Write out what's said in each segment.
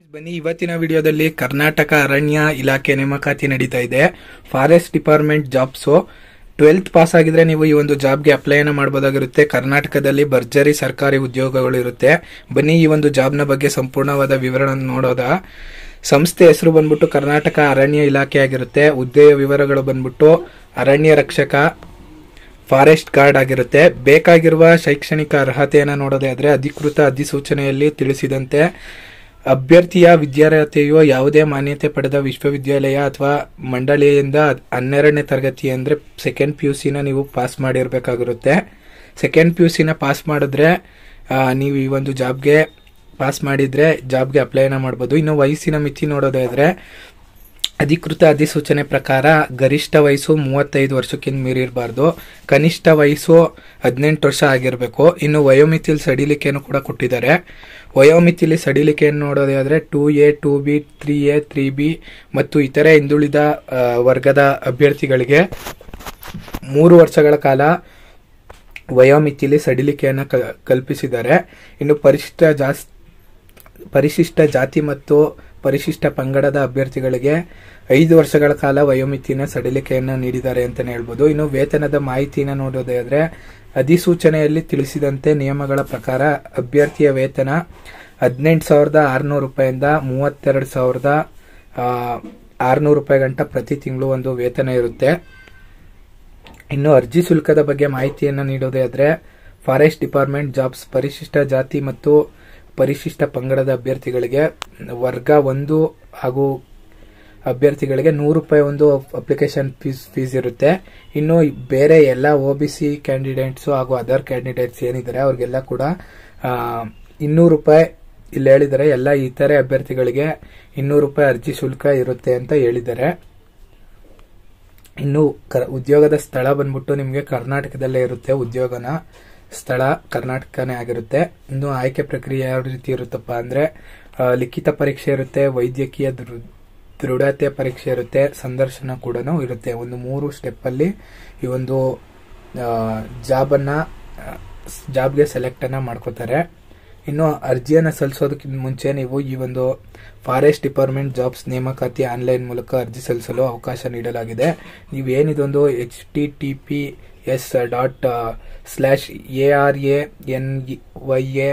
ಬನ್ನಿ ಇವತ್ತಿನ ವಿಡಿಯೋದಲ್ಲಿ ಕರ್ನಾಟಕ ಅರಣ್ಯ ಇಲಾಖೆ ನೇಮಕಾತಿ ನಡೀತಾ ಇದೆ forest department jobs twelfth pass ಆಗಿದ್ರೆ ನೀವು ಈ ಒಂದು ಜಾಬ್ಗೆ ಅಪ್ಲೈನ ಮಾಡಬಹುದಾಗಿರುತ್ತೆ ಕರ್ನಾಟಕದಲ್ಲಿ ಭರ್ಜರಿ ಸರ್ಕಾರಿ ಉದ್ಯೋಗಗಳು ಇರುತ್ತೆ ಬನ್ನಿ ಈ ಒಂದು ಜಾಬ್ನ ಬಗ್ಗೆ ಸಂಪೂರ್ಣವಾದ ವಿವರಣ ನೋಡೋದ ಸಂಸ್ಥೆ ಹೆಸರು ಬಂದ್ಬಿಟ್ಟು ಕರ್ನಾಟಕ ಅರಣ್ಯ ಇಲಾಖೆ ಆಗಿರುತ್ತೆ ಹುದ್ದೆಯ ವಿವರಗಳು ಬಂದ್ಬಿಟ್ಟು ಅರಣ್ಯ ರಕ್ಷಕ ಫಾರೆಸ್ಟ್ ಗಾರ್ಡ್ ಆಗಿರುತ್ತೆ ಬೇಕಾಗಿರುವ ಶೈಕ್ಷಣಿಕ ಅರ್ಹತೆಯನ್ನು ನೋಡೋದೇ ಆದರೆ ಅಧಿಕೃತ ಅಧಿಸೂಚನೆಯಲ್ಲಿ ತಿಳಿಸಿದಂತೆ ಅಭ್ಯರ್ಥಿಯ ವಿದ್ಯಾರ್ಹತೆಯು ಯಾವುದೇ ಮಾನ್ಯತೆ ಪಡೆದ ವಿಶ್ವವಿದ್ಯಾಲಯ ಅಥವಾ ಮಂಡಳಿಯಿಂದ ಹನ್ನೆರಡನೇ ತರಗತಿ ಅಂದರೆ ಸೆಕೆಂಡ್ ಪಿ ಯು ಸಿನ ನೀವು ಪಾಸ್ ಮಾಡಿರಬೇಕಾಗಿರುತ್ತೆ ಸೆಕೆಂಡ್ ಪಿ ಯು ಸಿನ ಪಾಸ್ ಮಾಡಿದ್ರೆ ಆ, ನೀವು ಈ ಒಂದು ಜಾಬ್ಗೆ ಪಾಸ್ ಮಾಡಿದ್ರೆ ಜಾಬ್ಗೆ ಅಪ್ಲೈನ ಮಾಡ್ಬೋದು ಇನ್ನು ವಯಸ್ಸಿನ ಮಿತಿ ನೋಡೋದಾದ್ರೆ ಅಧಿಕೃತ ಅಧಿಸೂಚನೆ ಪ್ರಕಾರ ಗರಿಷ್ಠ ವಯಸ್ಸು ಮೂವತ್ತೈದು ವರ್ಷಕ್ಕಿಂತ ಮೀರಿರಬಾರ್ದು ಕನಿಷ್ಠ ವಯಸ್ಸು ಹದಿನೆಂಟು ವರ್ಷ ಆಗಿರಬೇಕು ಇನ್ನು ವಯೋಮಿತಿಲಿ ಸಡಿಲಿಕೆಯನ್ನು ಕೂಡ ಕೊಟ್ಟಿದ್ದಾರೆ ವಯೋಮಿತಿಲಿ ಸಡಿಲಿಕೆಯನ್ನು ನೋಡೋದಾದ್ರೆ two A two B three A three B ಮತ್ತು ಇತರೆ ಹಿಂದುಳಿದ ಆ, ವರ್ಗದ ಅಭ್ಯರ್ಥಿಗಳಿಗೆ ಮೂರು ವರ್ಷಗಳ ಕಾಲ ವಯೋಮಿತಿಲಿ ಸಡಿಲಿಕೆಯನ್ನು ಕ- ಕಲ್ಪಿಸಿದ್ದಾರೆ ಇನ್ನು ಪರಿಶಿಷ್ಟ ಜಾಸ್ ಪರಿಶಿಷ್ಟ ಜಾತಿ ಮತ್ತು ಪರಿಶಿಷ್ಟ ಪಂಗಡದ ಅಭ್ಯರ್ಥಿಗಳಿಗೆ ಐದು ವರ್ಷಗಳ ಕಾಲ ವಯೋಮಿತಿನ ಸಡಿಲಿಕೆಯನ್ನು ನೀಡಿದ್ದಾರೆ ಅಂತಲೇ ಹೇಳ್ಬೋದು ಇನ್ನು ವೇತನದ ಮಾಹಿತಿನ ನೋಡೋದಾದ್ರೆ ಅಧಿಸೂಚನೆಯಲ್ಲಿ ತಿಳಿಸಿದಂತೆ ನಿಯಮಗಳ ಪ್ರಕಾರ ಅಭ್ಯರ್ಥಿಯ ವೇತನ ಹದಿನೆಂಟು ಸಾವಿರದ ಆರುನೂರು ರೂಪಾಯಿಂದ ಮೂವತ್ತೆರಡು ಸಾವಿರದ ಆರುನೂರು ರೂಪಾಯಿ ಗಂಟ ಪ್ರತಿ ತಿಂಗಳು ಒಂದು ವೇತನ ಇರುತ್ತೆ ಇನ್ನು ಅರ್ಜಿ ಶುಲ್ಕದ ಬಗ್ಗೆ ಮಾಹಿತಿಯನ್ನು ನೀಡೋದೇ ಆದರೆ ಫಾರೆಸ್ಟ್ ಡಿಪಾರ್ಟ್ಮೆಂಟ್ ಜಾಬ್ಸ್ ಪರಿಶಿಷ್ಟ ಜಾತಿ ಮತ್ತು ಪರಿಶಿಷ್ಟ ಪಂಗಡದ ಅಭ್ಯರ್ಥಿಗಳಿಗೆ ವರ್ಗ ಒಂದು ಹಾಗೂ ಅಭ್ಯರ್ಥಿಗಳಿಗೆ ನೂರು ರೂಪಾಯಿ ಒಂದು ಅಪ್ಲಿಕೇಶನ್ ಫೀಸ್ ಫೀಸ್ ಇರುತ್ತೆ ಇನ್ನು ಬೇರೆ ಎಲ್ಲ ಒ ಬಿ ಸಿ ಕ್ಯಾಂಡಿಡೇಟ್ಸು ಹಾಗೂ ಅದರ್ ಕ್ಯಾಂಡಿಡೇಟ್ಸ್ ಏನಿದ್ದಾರೆ ಅವ್ರಿಗೆಲ್ಲ ಕೂಡ ಆ, ಇನ್ನೂರು ರೂಪಾಯಿ ಇಲ್ಲಿ ಹೇಳಿದ್ದಾರೆ ಎಲ್ಲ ಇತರೆ ಅಭ್ಯರ್ಥಿಗಳಿಗೆ ಇನ್ನೂರು ರೂಪಾಯಿ ಅರ್ಜಿ ಶುಲ್ಕ ಇರುತ್ತೆ ಅಂತ ಹೇಳಿದ್ದಾರೆ ಇನ್ನು ಕ- ಉದ್ಯೋಗದ ಸ್ಥಳ ಬಂದ್ಬಿಟ್ಟು ನಿಮಗೆ ಕರ್ನಾಟಕದಲ್ಲೇ ಇರುತ್ತೆ ಉದ್ಯೋಗನ ಸ್ಥಳ ಕರ್ನಾಟಕನೇ ಆಗಿರುತ್ತೆ ಇನ್ನು ಆಯ್ಕೆ ಪ್ರಕ್ರಿಯೆ ಯಾವ ರೀತಿ ಇರುತ್ತಪ್ಪ ಅಂದ್ರೆ ಆ, ಲಿಖಿತ ಪರೀಕ್ಷೆ ಇರುತ್ತೆ ವೈದ್ಯಕೀಯ ದೃ- ದೃಢತೆ ಪರೀಕ್ಷೆ ಇರುತ್ತೆ ಸಂದರ್ಶನ ಕೂಡ ಇರುತ್ತೆ ಒಂದು ಮೂರು ಸ್ಟೆಪ್ ಅಲ್ಲಿ ಈ ಒಂದು ಜಾಬನ್ನ ಜಾಬ್ಗೆ ಸೆಲೆಕ್ಟ್ ಅನ್ನ ಮಾಡ್ಕೋತಾರೆ ಇನ್ನು ಅರ್ಜಿಯನ್ನು ಸಲ್ಲಿಸೋದಕ್ಕಿಂತ ಮುಂಚೆ ನೀವು ಈ ಒಂದು ಫಾರೆಸ್ಟ್ ಡಿಪಾರ್ಟ್ಮೆಂಟ್ ಜಾಬ್ಸ್ ನೇಮಕಾತಿ ಆನ್ಲೈನ್ ಮೂಲಕ ಅರ್ಜಿ ಸಲ್ಲಿಸಲು ಅವಕಾಶ ನೀಡಲಾಗಿದೆ ನೀವು ಏನಿದೊಂದು H T T P S dot slash A R A N Y A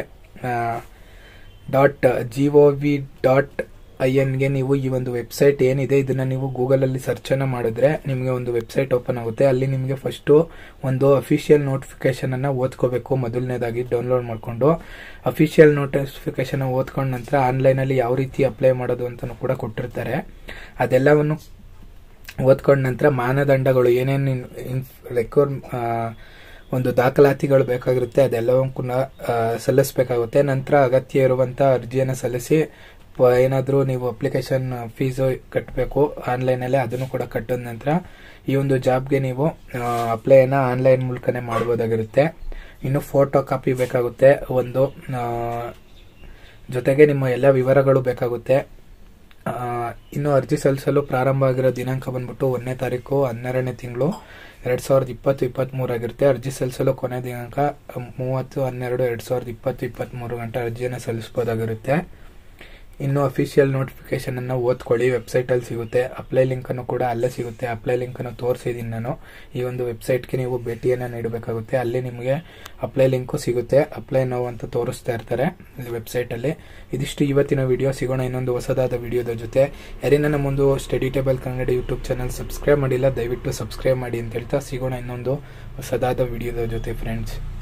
dot G O V dot I ಎನ್ಗೆ ನೀವು ಈ ಒಂದು ವೆಬ್ಸೈಟ್ ಏನಿದೆ ಇದನ್ನ ನೀವು ಗೂಗಲಲ್ಲಿ ಸರ್ಚ್ ಅನ್ನ ಮಾಡಿದ್ರೆ ನಿಮಗೆ ಒಂದು ವೆಬ್ಸೈಟ್ ಓಪನ್ ಆಗುತ್ತೆ ಅಲ್ಲಿ ನಿಮಗೆ ಫಸ್ಟು ಒಂದು ಅಫಿಷಿಯಲ್ ನೋಟಿಫಿಕೇಶನ್ ಅನ್ನ ಓದ್ಕೋಬೇಕು ಮೊದಲನೇದಾಗಿ ಡೌನ್ಲೋಡ್ ಮಾಡಿಕೊಂಡು ಅಫಿಷಿಯಲ್ ನೋಟಿಫಿಕೇಶನ್ ಓದ್ಕೊಂಡ ನಂತರ ಆನ್ಲೈನಲ್ಲಿ ಯಾವ ರೀತಿ ಅಪ್ಲೈ ಮಾಡೋದು ಅಂತಲೂ ಕೂಡ ಕೊಟ್ಟಿರ್ತಾರೆ ಅದೆಲ್ಲವನ್ನು ಓದ್ಕೊಂಡ ನಂತರ ಮಾನದಂಡಗಳು ಏನೇನು ರೆಕ್ವರ್ ಒಂದು ದಾಖಲಾತಿಗಳು ಬೇಕಾಗಿರುತ್ತೆ ಅದೆಲ್ಲವೂ ಕೂಡ ಆ, ಸಲ್ಲಿಸಬೇಕಾಗುತ್ತೆ ನಂತರ ಅಗತ್ಯ ಇರುವಂತ ಅರ್ಜಿಯನ್ನು ಸಲ್ಲಿಸಿ ಪ- ಏನಾದ್ರೂ ನೀವು ಅಪ್ಲಿಕೇಶನ್ ಫೀಸು ಕಟ್ಟಬೇಕು ಆನ್ಲೈನಲ್ಲೇ ಅದನ್ನು ಕೂಡ ಕಟ್ಟಿದ ನಂತರ ಈ ಒಂದು ಜಾಬ್ಗೆ ನೀವು ಅಪ್ಲೈನ ಆನ್ಲೈನ್ ಮೂಲಕನೇ ಮಾಡಬಹುದಾಗಿರುತ್ತೆ ಇನ್ನು ಫೋಟೋ ಕಾಪಿ ಬೇಕಾಗುತ್ತೆ ಒಂದು ಆ, ಜೊತೆಗೆ ನಿಮ್ಮ ಎಲ್ಲ ವಿವರಗಳು ಬೇಕಾಗುತ್ತೆ ಆ, ಇನ್ನು ಅರ್ಜಿ ಸಲ್ಲಿಸಲು ಪ್ರಾರಂಭ ಆಗಿರೋ ದಿನಾಂಕ ಬಂದ್ಬಿಟ್ಟು ಒಂದನೇ ತಾರೀಕು ಹನ್ನೆರಡನೇ ತಿಂಗಳು ಎರಡ್ ಸಾವಿರದ ಇಪ್ಪತ್ತು ಇಪ್ಪತ್ತ್ ಆಗಿರುತ್ತೆ ಅರ್ಜಿ ಸಲ್ಲಿಸಲು ಕೊನೆ ದಿನಾಂಕ ಮೂವತ್ತು ಹನ್ನೆರಡು ಎರಡ್ ಸಾವಿರದ ಇಪ್ಪತ್ತು ಇಪ್ಪತ್ತ್ ಮೂರು ಗಂಟೆ ಅರ್ಜಿಯನ್ನು ಸಲ್ಲಿಸಬಹುದಾಗಿರುತ್ತೆ ಇನ್ನು ಅಫಿಷಿಯಲ್ ನೋಟಿಫಿಕೇಶನ್ ಅನ್ನ ಓದ್ಕೊಳ್ಳಿ ವೆಬ್ಸೈಟ್ ಅಲ್ಲಿ ಸಿಗುತ್ತೆ ಅಪ್ಲೈ ಲಿಂಕ್ ಅನ್ನು ಕೂಡ ಅಲ್ಲೇ ಸಿಗುತ್ತೆ ಅಪ್ಲೈ ಲಿಂಕ್ ಅನ್ನು ತೋರಿಸಿದೀನಿ ನಾನು ಈ ಒಂದು ವೆಬ್ಸೈಟ್ಗೆ ನೀವು ಭೇಟಿಯನ್ನ ನೀಡಬೇಕಾಗುತ್ತೆ ಅಲ್ಲಿ ನಿಮಗೆ ಅಪ್ಲೈ ಲಿಂಕು ಸಿಗುತ್ತೆ ಅಪ್ಲೈ ನಾವು ಅಂತ ತೋರಿಸ್ತಾ ಇರ್ತಾರೆ ವೆಬ್ಸೈಟ್ ಅಲ್ಲಿ ಇದಿಷ್ಟು ಇವತ್ತಿನ ವಿಡಿಯೋ ಸಿಗೋಣ ಇನ್ನೊಂದು ಹೊಸದಾದ ವಿಡಿಯೋದ ಜೊತೆ ಯಾರಿನ ನಮ್ಮೊಂದು study table Kannada YouTube channel subscribe ಮಾಡಿಲ್ಲ ದಯವಿಟ್ಟು ಸಬ್ಸ್ಕ್ರೈಬ್ ಮಾಡಿ ಅಂತ ಹೇಳ್ತಾ ಸಿಗೋಣ ಇನ್ನೊಂದು ಹೊಸದಾದ ವಿಡಿಯೋದ ಜೊತೆ ಫ್ರೆಂಡ್ಸ್